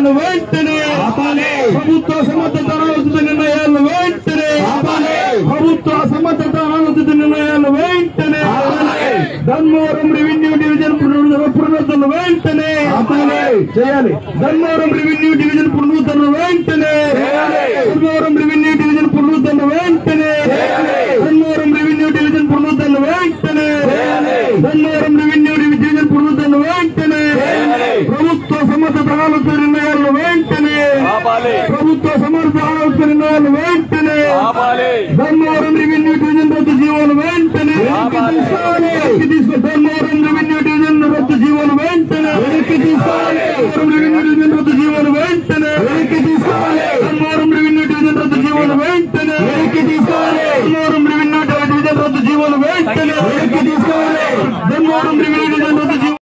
నిర్ణయాలు వెంటనే ప్రభుత్వ సమర్థత అనాలోచిత నిర్ణయాలు వెంటనే ప్రభుత్వ సమర్థత అనాలోచిత నిర్ణయాలు వెంటనే ధర్మవరం రెవెన్యూ డివిజన్ పునరుద్ధరణ పునరుద్ధరణ వెంటనే చేయాలి ధర్మవరం రెవెన్యూ డివిజన్ పునరుద్ధరణ వెంటనే ధర్మవరం రెవెన్యూ డివిజన్ పునరుద్ధరణ వెంటనే ధర్మవరం రెవెన్యూ డివిజన్ పునరుద్ధరణ వెంటనే ధర్మవరం రెవెన్యూ డివిజన్ పునరుద్ధరణ వెంటనే ప్రభుత్వ సమర్థత ఆలోచన నిర్ణయాలు వెంటనే ప్రభుత్వ సమర్థ ఆలోచన నిర్ణయాలు వెంటనే ధర్మవరం రెవెన్యూ డివిజన్ రద్దు జీవోలు వెంటనే తీసుకోవాలి. తీసుకో ధర్మవరం రెవెన్యూ డివిజన్ రద్దు జీవోలు వెంటనే